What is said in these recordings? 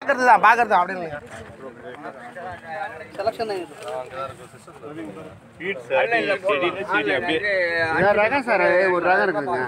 பார்க்கறது தான் பார்க்கறது தான் அப்படின்னு இல்லைங்க ரகம் சார் ஒரு ரகம் இருக்குங்க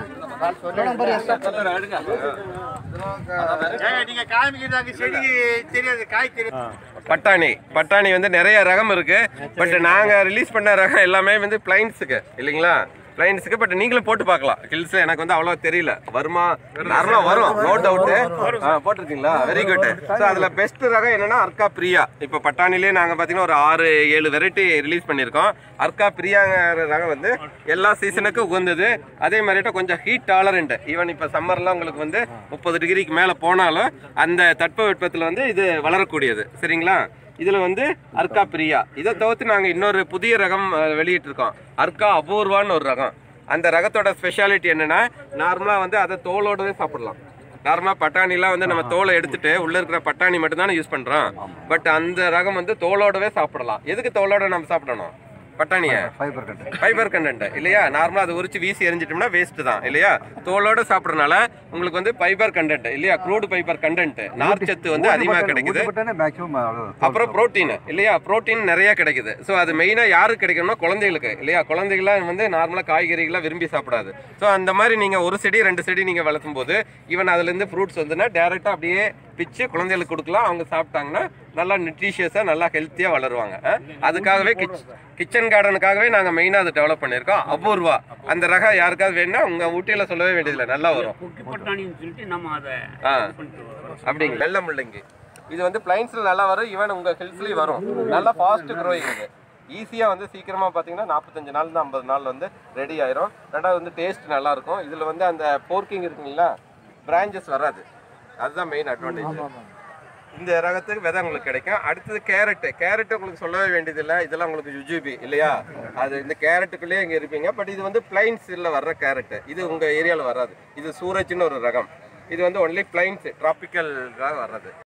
நீங்க காமிக்கிறாங்க செடிக்கு தெரியாது காய் தெரியாது பட்டாணி பட்டாணி வந்து நிறைய ரகம் இருக்கு பட் நாங்க ரிலீஸ் பண்ண ரகம் எல்லாமே வந்து பிளைன்ஸுக்கு இல்லைங்களா பிளைன்ஸுக்கு பட் நீங்களும் போட்டு பார்க்கலாம் ஹில்ஸ் எனக்கு வந்து அவ்வளோ தெரியல வருமா நார்மலா வரும் நோ டவுட் போட்டிருக்கீங்களா வெரி குட் ஸோ அதுல பெஸ்ட் ரகம் என்னன்னா அர்க்கா பிரியா இப்போ பட்டாணிலே நாங்க பாத்தீங்கன்னா ஒரு ஆறு ஏழு வெரைட்டி ரிலீஸ் பண்ணியிருக்கோம் அர்க்கா பிரியாங்கிற ரகம் வந்து எல்லா சீசனுக்கும் உகந்தது அதே மாதிரிட்ட கொஞ்சம் ஹீட் டாலரண்ட் ஈவன் இப்போ சம்மர்லாம் உங்களுக்கு வந்து முப்பது டிகிரிக்கு மேலே போனாலும் அந்த தட்பவெப்பத்தில் வந்து இது வளரக்கூடியது சரிங்களா இதில் வந்து அர்க்கா பிரியா இதை தவிர்த்து நாங்கள் இன்னொரு புதிய ரகம் அஹ், வெளியிட்டிருக்கோம் அர்க்கா அபூர்வான்னு ஒரு ரகம் அந்த ரகத்தோட ஸ்பெஷாலிட்டி என்னன்னா நார்மலாக வந்து அதை தோலோடவே சாப்பிடலாம் நார்மலாக பட்டாணிலாம் வந்து நம்ம தோலை எடுத்துட்டு உள்ள இருக்கிற பட்டாணி மட்டும்தானே யூஸ் பண்ணுறோம் பட் அந்த ரகம் வந்து தோலோடவே சாப்பிடலாம் எதுக்கு தோலோட நம்ம சாப்பிடணும் பட்டாணியை ஃபைபர் கண்டென்ட் ஃபைபர் கண்டென்ட் இல்லையா நார்மலா அது உரிச்சு வீசி எரிஞ்சிட்டோம்னா வேஸ்ட் தான் இல்லையா தோலோட சாப்பிட்றதுனால உங்களுக்கு வந்து ஃபைபர் கண்டென்ட் இல்லையா க்ரூட் ஃபைபர் கண்டென்ட் நார்ச்சத்து வந்து அதிகமாக கிடைக்குது மேக்ஸிமம் அப்புறம் புரோட்டீன் இல்லையா புரோட்டீன் நிறைய கிடைக்குது ஸோ அது மெயினாக யாருக்கு கிடைக்கணும்னா குழந்தைகளுக்கு இல்லையா குழந்தைகள்லாம் வந்து நார்மலாக காய்கறிகளாக விரும்பி சாப்பிடாது ஸோ அந்த மாதிரி நீங்கள் ஒரு செடி ரெண்டு செடி நீங்கள் வளர்த்தும் போது ஈவன் அதுலேருந்து ஃப்ரூட்ஸ் வந்துன்னா டேரெக்டாக அப்படியே பிச்சு குழந்தைகளுக்கு கொடுக்கலாம் அவங்க சாப்பிட்டாங்கன்னா நல்லா நியூட்ரிஷியஸாக நல்லா ஹெல்த்தியாக வளருவாங்க அஹ், அதுக்காகவே கிச் கிச்சன் கார்டனுக்காகவே நாங்கள் மெயினாக அதை டெவலப் பண்ணியிருக்கோம் அபூர்வா அந்த ரகம் யாருக்காவது வேணும்னா உங்கள் ஊட்டியில் சொல்லவே வேண்டியதில்லை நல்லா வரும் குக்கி பட்டாணின்னு சொல்லிட்டு நம்ம அதை ஆ இது பண்ணிட்டு வரோம் அப்படிங்க வெள்ளை முள்ளங்கி இது வந்து பிளைன்ஸ்ல நல்லா வரும் ஈவன் உங்க ஹில்ஸ்லயும் வரும் நல்லா ஃபாஸ்ட் க்ரோயிங் இது ஈஸியா வந்து சீக்கிரமா பாத்தீங்கன்னா நாற்பத்தஞ்சு நாள் தான் ஐம்பது நாள் வந்து ரெடி ஆயிரும் ரெண்டாவது வந்து டேஸ்ட் நல்லா இருக்கும் இதுல வந்து அந்த போர்க்கிங் இருக்குங்களா பிரான்ச்சஸ் வராது அதுதான் மெயின் அட்வான்டேஜ் இந்த ரகத்துக்கு விதை உங்களுக்கு கிடைக்கும் அடுத்தது கேரட் கேரட் உங்களுக்கு சொல்லவே வேண்டியதில்லை இதெல்லாம் உங்களுக்கு ஜுஜுபி இல்லையா அது இந்த கேரட்டுக்குள்ளேயே இங்கே இருப்பீங்க பட் இது வந்து பிளைன்ஸில் வர்ற கேரட் இது உங்கள் ஏரியாவில் வராது இது சூரஜ்னு ஒரு ரகம் இது வந்து ஒன்லி பிளைன்ஸ் டிராபிக்கல் வர்றது